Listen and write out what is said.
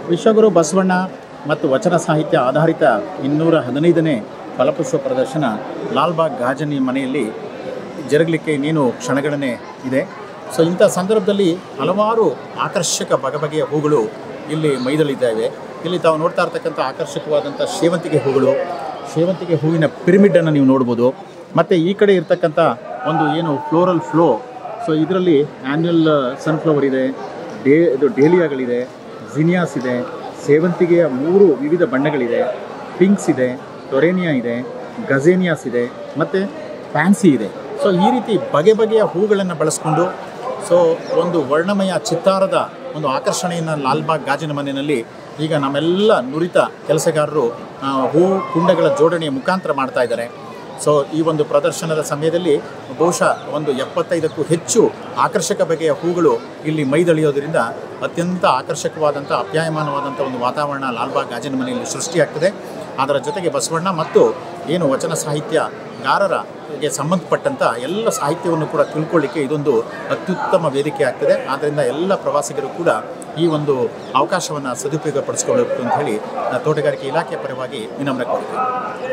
ವಿಶ್ವಗುರು ಬಸವಣ್ಣ ಮತ್ತು ವಚನ ಸಾಹಿತ್ಯ ಆಧಾರಿತ ಇನ್ನೂರ ಹದಿನೈದನೇ ಫಲಪುಷ್ಪ ಪ್ರದರ್ಶನ ಲಾಲ್ಬಾಗ್ ಗಾಜನಿ ಮನೆಯಲ್ಲಿ ಜರುಗಲಿಕ್ಕೆ ಇನ್ನೇನು ಕ್ಷಣಗಳನ್ನೇ ಇದೆ ಸೊ ಇಂಥ ಸಂದರ್ಭದಲ್ಲಿ ಹಲವಾರು ಆಕರ್ಷಕ ಬಗೆಬಗೆಯ ಹೂಗಳು ಇಲ್ಲಿ ಮೈದಳಿದ್ದಾವೆ ಇಲ್ಲಿ ತಾವು ನೋಡ್ತಾ ಇರ್ತಕ್ಕಂಥ ಆಕರ್ಷಕವಾದಂಥ ಸೇವಂತಿಗೆ ಹೂಗಳು ಸೇವಂತಿಗೆ ಹೂವಿನ ಪಿರಮಿಡನ್ನು ನೀವು ನೋಡ್ಬೋದು ಮತ್ತು ಈ ಕಡೆ ಇರ್ತಕ್ಕಂಥ ಒಂದು ಏನು ಫ್ಲೋರಲ್ ಫ್ಲೋ ಸೊ ಇದರಲ್ಲಿ ಆ್ಯನ್ಯಲ್ ಸನ್ಫ್ಲವರ್ ಇದೆ ಡೇ ಇದು ಡೇಲಿಯಾಗಳಿದೆ ಜಿನಿಯಾಸ್ ಇದೆ ಸೇವಂತಿಗೆಯ ಮೂರು ವಿವಿಧ ಬಣ್ಣಗಳಿದೆ ಪಿಂಕ್ಸ್ ಇದೆ ಟೊರೇನಿಯಾ ಇದೆ ಗಜೇನಿಯಾಸ್ ಇದೆ ಮತ್ತು ಫ್ಯಾನ್ಸಿ ಇದೆ ಸೊ ಈ ರೀತಿ ಬಗೆ ಬಗೆಯ ಹೂಗಳನ್ನು ಬಳಸ್ಕೊಂಡು ಸೊ ಒಂದು ವರ್ಣಮಯ ಚಿತ್ತಾರದ ಒಂದು ಆಕರ್ಷಣೆಯನ್ನು ಲಾಲ್ಬಾಗ್ ಗಾಜಿನ ಮನೆಯಲ್ಲಿ ಈಗ ನಮ್ಮೆಲ್ಲ ನುರಿತ ಕೆಲಸಗಾರರು ಆ, ಹೂ ಕುಂಡಗಳ ಜೋಡಣೆಯ ಮುಖಾಂತರ ಮಾಡ್ತಾ ಇದ್ದಾರೆ ಸೊ ಈ ಒಂದು ಪ್ರದರ್ಶನದ ಸಮಯದಲ್ಲಿ ಬಹುಶಃ ಒಂದು ಎಪ್ಪತ್ತೈದಕ್ಕೂ ಹೆಚ್ಚು ಆಕರ್ಷಕ ಬಗೆಯ ಹೂಗಳು ಇಲ್ಲಿ ಮೈದಳಿಯೋದ್ರಿಂದ ಅತ್ಯಂತ ಆಕರ್ಷಕವಾದಂಥ ಅಪ್ಯಾಯಮಾನವಾದಂಥ ಒಂದು ವಾತಾವರಣ ಲಾಲ್ಬಾಗ್ ಗಾಜಿನ ಮನೆಯಲ್ಲಿ ಸೃಷ್ಟಿಯಾಗ್ತದೆ ಅದರ ಜೊತೆಗೆ ಬಸವಣ್ಣ ಮತ್ತು ಏನು ವಚನ ಸಾಹಿತ್ಯಗಾರರಿಗೆ ಸಂಬಂಧಪಟ್ಟಂಥ ಎಲ್ಲ ಸಾಹಿತ್ಯವನ್ನು ಕೂಡ ತಿಳ್ಕೊಳ್ಳಿಕ್ಕೆ ಇದೊಂದು ಅತ್ಯುತ್ತಮ ವೇದಿಕೆ ಆಗ್ತದೆ ಆದ್ದರಿಂದ ಎಲ್ಲ ಪ್ರವಾಸಿಗರು ಕೂಡ ಈ ಒಂದು ಅವಕಾಶವನ್ನು ಸದುಪಯೋಗ ಪಡಿಸ್ಕೊಳ್ಬೇಕು ಅಂತ ಹೇಳಿ ಆ, ತೋಟಗಾರಿಕೆ ಇಲಾಖೆ ಪರವಾಗಿ ವಿನಮ್ರ ಕೋರಿಕೆ